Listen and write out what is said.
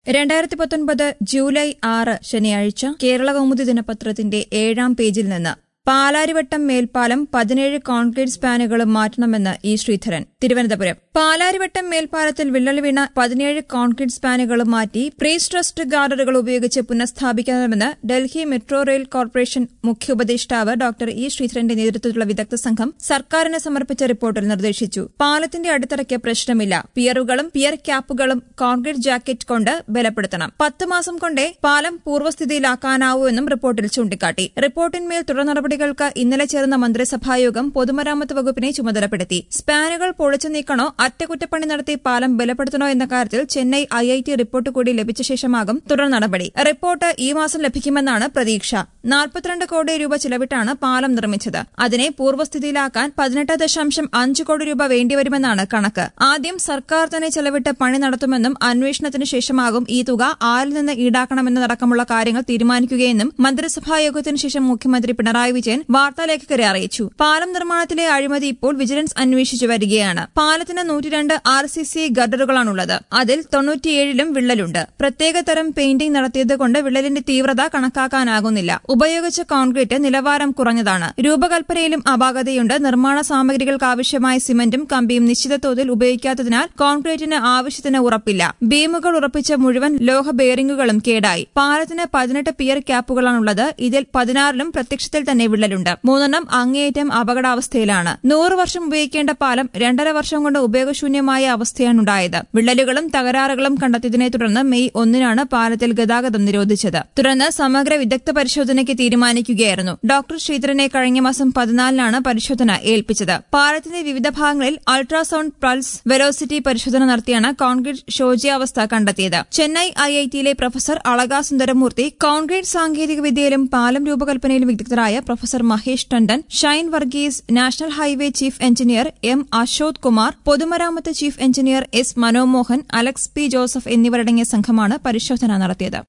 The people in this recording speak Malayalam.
രണ്ടായിരത്തി പത്തൊൻപത് ജൂലൈ ആറ് ശനിയാഴ്ച കേരള കൗമുദി ദിനപത്രത്തിന്റെ ഏഴാം പേജിൽ നിന്ന് പാലാരിവട്ടം മേൽപ്പാലം പതിനേഴ് കോൺക്രീറ്റ് സ്പാനുകളും മാറ്റണമെന്ന് ഇ ശ്രീധരൻ തിരുവനന്തപുരം പാലാരിവട്ടം മേൽപ്പാലത്തിൽ വിള്ളൽ വീണ പതിനേഴ് കോൺക്രീറ്റ് സ്പാനുകളും മാറ്റി പ്രീ സ്ട്രസ്ഡ് ഗാർഡറുകൾ ഉപയോഗിച്ച് പുനഃസ്ഥാപിക്കണമെന്ന് ഡൽഹി മെട്രോ റെയിൽ കോർപ്പറേഷൻ മുഖ്യ ഉപദേഷ്ടാവ് ഡോക്ടർ ഇ ശ്രീധരന്റെ നേതൃത്വത്തിലുള്ള വിദഗ്ധ സംഘം സർക്കാരിന് സമർപ്പിച്ച റിപ്പോർട്ടിൽ നിർദ്ദേശിച്ചു പാലത്തിന്റെ അടിത്തറയ്ക്ക് പ്രശ്നമില്ല പിയറുകളും പിയർ ക്യാപ്പുകളും കോൺക്രീറ്റ് ജാക്കറ്റ് കൊണ്ട് ബലപ്പെടുത്തണം പത്ത് മാസം കൊണ്ടേ പാലം പൂർവ്വസ്ഥിതിയിലാക്കാനാവൂ എന്നും റിപ്പോർട്ടിൽ ചൂണ്ടിക്കാട്ടി റിപ്പോർട്ടിന്മേൽ തുടർ നടപടികൾക്ക് ഇന്നലെ ചേർന്ന മന്ത്രിസഭായോഗം പൊതുമരാമത്ത് വകുപ്പിനെ ചുമതലപ്പെടുത്തി സ്പാനുകൾ പൊളിച്ചു നീക്കണോ അറ്റകുറ്റപ്പണി നടത്തി പാലം ബലപ്പെടുത്തണോ എന്ന കാര്യത്തിൽ Chennai I I T report കൂടി ലഭിച്ച ശേഷമാകും തുടർ നടപടി റിപ്പോർട്ട് ഈ മാസം ലഭിക്കുമെന്നാണ് പ്രതീക്ഷ നാൽപ്പത്തിരണ്ട് കോടി രൂപ ചിലവിട്ടാണ് പാലം നിർമ്മിച്ചത് അതിനെ പൂർവ്വസ്ഥിതിയിലാക്കാൻ പതിനെട്ട് ദശാംശം അഞ്ച് കോടി രൂപ വേണ്ടിവരുമെന്നാണ് കണക്ക് ആദ്യം സർക്കാർ തന്നെ ചെലവിട്ട് പണി നടത്തുമെന്നും അന്വേഷണത്തിന് ശേഷമാകും ഈ തുക ആരിൽ നിന്ന് ഈടാക്കണമെന്നതടക്കമുള്ള കാര്യങ്ങൾ തീരുമാനിക്കുകയെന്നും മന്ത്രിസഭായോഗത്തിന് ശേഷം മുഖ്യമന്ത്രി പിണറായി വിജയൻ വാർത്താലേഖകരെ അറിയിച്ചു പാലം നിർമ്മാണത്തിലെ അഴിമതി ഇപ്പോൾ വിജിലൻസ് അന്വേഷിച്ചു വരികയാണ് പാലത്തിന് നൂറ്റിരണ്ട് ആർ സി സി ഗർഡറുകളാണുള്ളത് അതിൽ തൊണ്ണൂറ്റിയേഴിലും വിള്ളലുണ്ട് പ്രത്യേക തരം പെയിന്റിംഗ് നടത്തിയത് കൊണ്ട് വിള്ളലിന്റെ തീവ്രത കണക്കാക്കാനാകുന്നില്ല ഉപയോഗിച്ച കോൺക്രീറ്റ് നിലവാരം കുറഞ്ഞതാണ് രൂപകൽപ്പനയിലും അപാകതയുണ്ട് നിർമ്മാണ സാമഗ്രികൾക്ക് ആവശ്യമായ സിമന്റും കമ്പിയും നിശ്ചിത തോതിൽ ഉപയോഗിക്കാത്തതിനാൽ കോൺക്രീറ്റിന് ആവശ്യത്തിന് ഉറപ്പില്ല ബീമുകൾ ഉറപ്പിച്ച മുഴുവൻ ലോഹ ബെയറിംഗുകളും കേടായി പാലത്തിന് പതിനെട്ട് പിയർ ക്യാപ്പുകളാണുള്ളത് ഇതിൽ പതിനാറിലും പ്രത്യക്ഷത്തിൽ തന്നെ വിള്ളലുണ്ട് മൂന്നെണ്ണം അങ്ങേയറ്റം അപകടാവസ്ഥയിലാണ് നൂറ് വർഷം ഉപയോഗിക്കേണ്ട പാലം രണ്ടര വർഷം കൊണ്ട് ഉപയോഗശൂന്യമായ അവസ്ഥയാണുണ്ടായത് വിള്ളലുകളും തകരാറുകളും കണ്ടെത്തിയതിനെ തുടർന്ന് മെയ് ഒന്നിനാണ് പാലത്തിൽ ഗതാഗതം നിരോധിച്ചത് തുടർന്ന് സമഗ്ര വിദഗ്ധ പരിശോധനയ്ക്ക് തീരുമാനിക്കുകയായിരുന്നു ഡോക്ടർ ശ്രീധരനെ കഴിഞ്ഞ മാസം പതിനാലിനാണ് പരിശോധന ഏൽപ്പിച്ചത് പാലത്തിന്റെ വിവിധ ഭാഗങ്ങളിൽ അൾട്രാസൌണ്ട് പൾസ് വെലോസിറ്റി പരിശോധന നടത്തിയാണ് കോൺക്രീറ്റ് ശോച്യാവസ്ഥ കണ്ടെത്തിയത് ചെന്നൈ ഐ ഐ ടിയിലെ പ്രൊഫസർ അളകാ സുന്ദരമൂർത്തി കോൺക്രീറ്റ് സാങ്കേതികവിദ്യയിലും പാലം രൂപകൽപ്പനയിലും വിദഗ്ധരായ professor Mahesh Tandon Shine Varghese national highway chief engineer M Ashok Kumar പൊതുമരാമത്ത് chief engineer S Manomohan Alex P Joseph എന്നിവരടങ്ങിയ സംഘമാണ് പരിശോധന നടത്തിയത്